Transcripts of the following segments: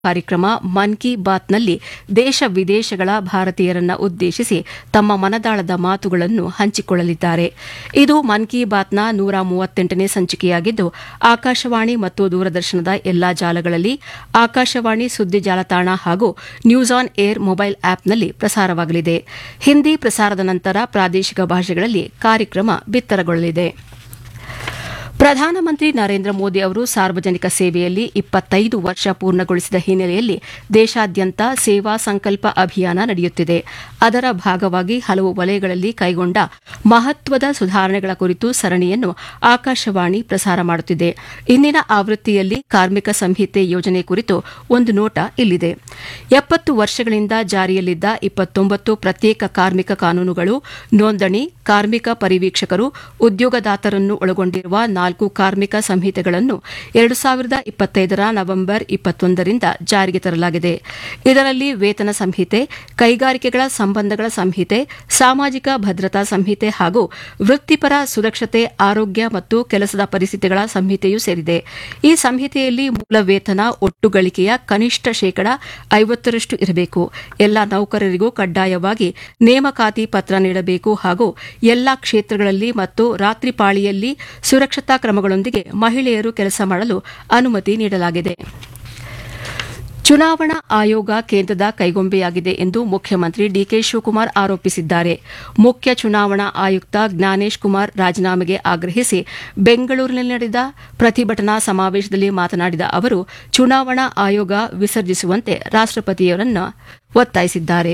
ಕಾರ್ಯಕ್ರಮ ಮನ್ ಕಿ ಬಾತ್ನಲ್ಲಿ ದೇಶ ವಿದೇಶಗಳ ಭಾರತೀಯರನ್ನ ಉದ್ದೇಶಿಸಿ ತಮ್ಮ ಮನದಾಳದ ಮಾತುಗಳನ್ನು ಹಂಚಿಕೊಳ್ಳಲಿದ್ದಾರೆ ಇದು ಮನ್ ಕಿ ಬಾತ್ನ ನೂರ ಮೂವತ್ತೆಂಟನೇ ಸಂಚಿಕೆಯಾಗಿದ್ದು ಆಕಾಶವಾಣಿ ಮತ್ತು ದೂರದರ್ಶನದ ಎಲ್ಲಾ ಜಾಲಗಳಲ್ಲಿ ಆಕಾಶವಾಣಿ ಸುದ್ದಿ ಜಾಲತಾಣ ಹಾಗೂ ನ್ಯೂಸ್ ಆನ್ ಏರ್ ಮೊಬೈಲ್ ಆಪ್ನಲ್ಲಿ ಪ್ರಸಾರವಾಗಲಿದೆ ಹಿಂದಿ ಪ್ರಸಾರದ ನಂತರ ಪ್ರಾದೇಶಿಕ ಭಾಷೆಗಳಲ್ಲಿ ಕಾರ್ಯಕ್ರಮ ಬಿತ್ತರಗೊಳ್ಳಲಿದೆ ಪ್ರಧಾನಮಂತ್ರಿ ನರೇಂದ್ರ ಮೋದಿ ಅವರು ಸಾರ್ವಜನಿಕ ಸೇವೆಯಲ್ಲಿ ಇಪ್ಪತ್ತೈದು ವರ್ಷ ಪೂರ್ಣಗೊಳಿಸಿದ ಹಿನ್ನೆಲೆಯಲ್ಲಿ ದೇಶಾದ್ಯಂತ ಸೇವಾ ಸಂಕಲ್ಪ ಅಭಿಯಾನ ನಡೆಯುತ್ತಿದೆ ಅದರ ಭಾಗವಾಗಿ ಹಲವು ವಲಯಗಳಲ್ಲಿ ಕೈಗೊಂಡ ಮಹತ್ವದ ಸುಧಾರಣೆಗಳ ಕುರಿತು ಸರಣಿಯನ್ನು ಆಕಾಶವಾಣಿ ಪ್ರಸಾರ ಮಾಡುತ್ತಿದೆ ಇಂದಿನ ಆವೃತ್ತಿಯಲ್ಲಿ ಕಾರ್ಮಿಕ ಸಂಹಿತೆ ಯೋಜನೆ ಕುರಿತು ಒಂದು ನೋಟ ಇಲ್ಲಿದೆ ಎಪ್ಪತ್ತು ವರ್ಷಗಳಿಂದ ಜಾರಿಯಲ್ಲಿದ್ದ ಇಪ್ಪತ್ತೊಂಬತ್ತು ಪ್ರತ್ಯೇಕ ಕಾರ್ಮಿಕ ಕಾನೂನುಗಳು ನೋಂದಣಿ ಕಾರ್ಮಿಕ ಪರಿವೀಕ್ಷಕರು ಉದ್ಯೋಗದಾತರನ್ನು ಒಳಗೊಂಡಿರುವ ನಾಲ್ಕು ಕಾರ್ಮಿಕ ಸಂಹಿತೆಗಳನ್ನು ಎರಡು ಸಾವಿರದ ಇಪ್ಪತ್ತೈದರ ನವೆಂಬರ್ ಇಪ್ಪತ್ತೊಂದರಿಂದ ಜಾರಿಗೆ ತರಲಾಗಿದೆ ಇದರಲ್ಲಿ ವೇತನ ಸಂಹಿತೆ ಕೈಗಾರಿಕೆಗಳ ಸಂಬಂಧಗಳ ಸಂಹಿತೆ ಸಾಮಾಜಿಕ ಭದ್ರತಾ ಸಂಹಿತೆ ಹಾಗೂ ವೃತ್ತಿಪರ ಸುರಕ್ಷತೆ ಆರೋಗ್ಯ ಮತ್ತು ಕೆಲಸದ ಪರಿಸ್ಥಿತಿಗಳ ಸಂಹಿತೆಯೂ ಸೇರಿದೆ ಈ ಸಂಹಿತೆಯಲ್ಲಿ ಮೂಲ ವೇತನ ಒಟ್ಟು ಗಳಿಕೆಯ ಕನಿಷ್ಠ ಶೇಕಡ ಐವತ್ತರಷ್ಟು ಇರಬೇಕು ಎಲ್ಲ ನೌಕರರಿಗೂ ಕಡ್ಡಾಯವಾಗಿ ನೇಮಕಾತಿ ಪತ್ರ ನೀಡಬೇಕು ಹಾಗೂ ಎಲ್ಲಾ ಕ್ಷೇತ್ರಗಳಲ್ಲಿ ಮತ್ತು ರಾತ್ರಿ ಪಾಳಿಯಲ್ಲಿ ಸುರಕ್ಷತಾ ಕ್ರಮಗಳೊಂದಿಗೆ ಮಹಿಳೆಯರು ಕೆಲಸ ಮಾಡಲು ಅನುಮತಿ ನೀಡಲಾಗಿದೆ ಚುನಾವಣಾ ಆಯೋಗ ಕೇಂದ್ರದ ಕೈಗೊಂಬೆಯಾಗಿದೆ ಎಂದು ಮುಖ್ಯಮಂತ್ರಿ ಡಿಕೆ ಶಿವಕುಮಾರ್ ಆರೋಪಿಸಿದ್ದಾರೆ ಮುಖ್ಯ ಚುನಾವಣಾ ಆಯುಕ್ತ ಜ್ಞಾನೇಶ್ ಕುಮಾರ್ ರಾಜೀನಾಮೆಗೆ ಆಗ್ರಹಿಸಿ ಬೆಂಗಳೂರಿನಲ್ಲಿ ನಡೆದ ಪ್ರತಿಭಟನಾ ಸಮಾವೇಶದಲ್ಲಿ ಮಾತನಾಡಿದ ಅವರು ಚುನಾವಣಾ ಆಯೋಗ ವಿಸರ್ಜಿಸುವಂತೆ ರಾಷ್ಟಪತಿಯವರನ್ನು ಒತ್ತಾಯಿಸಿದ್ದಾರೆ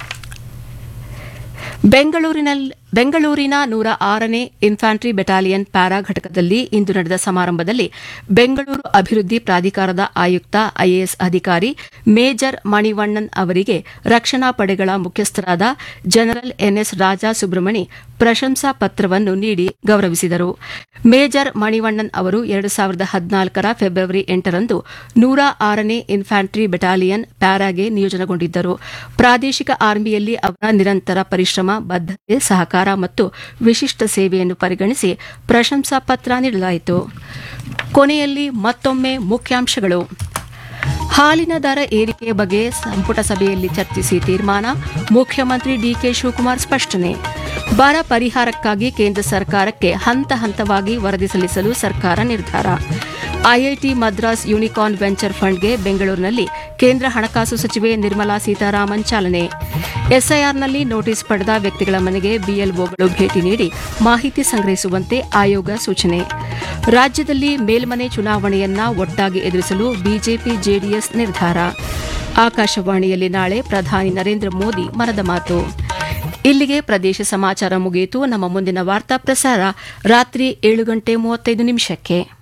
ಬೆಂಗಳೂರಿನ ನೂರ ಆರನೇ ಇನ್ಫ್ಯಾಂಟ್ರಿ ಬೆಟಾಲಿಯನ್ ಪ್ಯಾರಾ ಘಟಕದಲ್ಲಿ ಇಂದು ನಡೆದ ಸಮಾರಂಭದಲ್ಲಿ ಬೆಂಗಳೂರು ಅಭಿವೃದ್ಧಿ ಪ್ರಾಧಿಕಾರದ ಆಯುಕ್ತ ಐಎಎಸ್ ಅಧಿಕಾರಿ ಮೇಜರ್ ಮಣಿವಣ್ಣನ್ ಅವರಿಗೆ ರಕ್ಷಣಾ ಪಡೆಗಳ ಮುಖ್ಯಸ್ಥರಾದ ಜನರಲ್ ಎನ್ಎಸ್ ರಾಜಾ ಸುಬ್ರಮಣಿ ಪ್ರಶಂಸಾ ಪತ್ರವನ್ನು ನೀಡಿ ಗೌರವಿಸಿದರು ಮೇಜರ್ ಮಣಿವಣ್ಣನ್ ಅವರು ಎರಡು ಸಾವಿರದ ಹದಿನಾಲ್ಕರ ಫೆಬ್ರವರಿ ಎಂಟರಂದು ನೂರ ಆರನೇ ಇನ್ಫ್ಯಾಂಟ್ರಿ ಬೆಟಾಲಿಯನ್ ಪ್ಯಾರಾಗೆ ನಿಯೋಜನೆಗೊಂಡಿದ್ದರು ಪ್ರಾದೇಶಿಕ ಆರ್ಮಿಯಲ್ಲಿ ಅವರ ನಿರಂತರ ಪರಿಶ್ರಮ ಬದ್ದತೆ ಸಹಕಾರ ಮತ್ತು ವಿಶಿಷ್ಟ ಸೇವೆಯನ್ನು ಪರಿಗಣಿಸಿ ಪ್ರಶಂಸಾ ಪತ್ರ ನೀಡಲಾಯಿತು ಕೊನೆಯಲ್ಲಿ ಮತ್ತೊಮ್ಮೆ ಮುಖ್ಯಾಂಶಗಳು ಹಾಲಿನ ದರ ಏರಿಕೆ ಬಗ್ಗೆ ಸಂಪುಟ ಸಭೆಯಲ್ಲಿ ಚರ್ಚಿಸಿ ತೀರ್ಮಾನ ಮುಖ್ಯಮಂತ್ರಿ ಡಿಕೆ ಶಿವಕುಮಾರ್ ಸ್ಪಷ್ಟನೆ ಬರ ಪರಿಹಾರಕ್ಕಾಗಿ ಕೇಂದ್ರ ಸರ್ಕಾರಕ್ಕೆ ಹಂತ ಹಂತವಾಗಿ ವರದಿ ಸಲ್ಲಿಸಲು ಸರ್ಕಾರ ನಿರ್ಧಾರ ಐಐಟಿ ಮದ್ರಾಸ್ ಯೂನಿಕಾರ್ನ್ ವೆಂಚರ್ ಫಂಡ್ಗೆ ಬೆಂಗಳೂರಿನಲ್ಲಿ ಕೇಂದ್ರ ಹಣಕಾಸು ಸಚಿವೆ ನಿರ್ಮಲಾ ಸೀತಾರಾಮನ್ ಚಾಲನೆ ಎಸ್ಐಆರ್ನಲ್ಲಿ ನೋಟಿಸ್ ಪಡೆದ ವ್ಯಕ್ತಿಗಳ ಮನೆಗೆ ಬಿಎಲ್ಒಗಳು ಭೇಟಿ ನೀಡಿ ಮಾಹಿತಿ ಸಂಗ್ರಹಿಸುವಂತೆ ಆಯೋಗ ಸೂಚನೆ ರಾಜ್ಯದಲ್ಲಿ ಮೇಲ್ಮನೆ ಚುನಾವಣೆಯನ್ನ ಒಟ್ಟಾಗಿ ಎದುರಿಸಲು ಬಿಜೆಪಿ ಜೆಡಿಎಸ್ ನಿರ್ಧಾರ ಆಕಾಶವಾಣಿಯಲ್ಲಿ ನಾಳೆ ಪ್ರಧಾನಿ ನರೇಂದ್ರ ಮೋದಿ ಮನದ ಮಾತು ಇಲ್ಲಿಗೆ ಪ್ರದೇಶ ಸಮಾಚಾರ ಮುಗಿಯಿತು ನಮ್ಮ ಮುಂದಿನ ವಾರ್ತಾ ಪ್ರಸಾರ ರಾತ್ರಿ ಏಳು ಗಂಟೆ ಮೂವತ್ತೈದು ನಿಮಿಷಕ್ಕೆ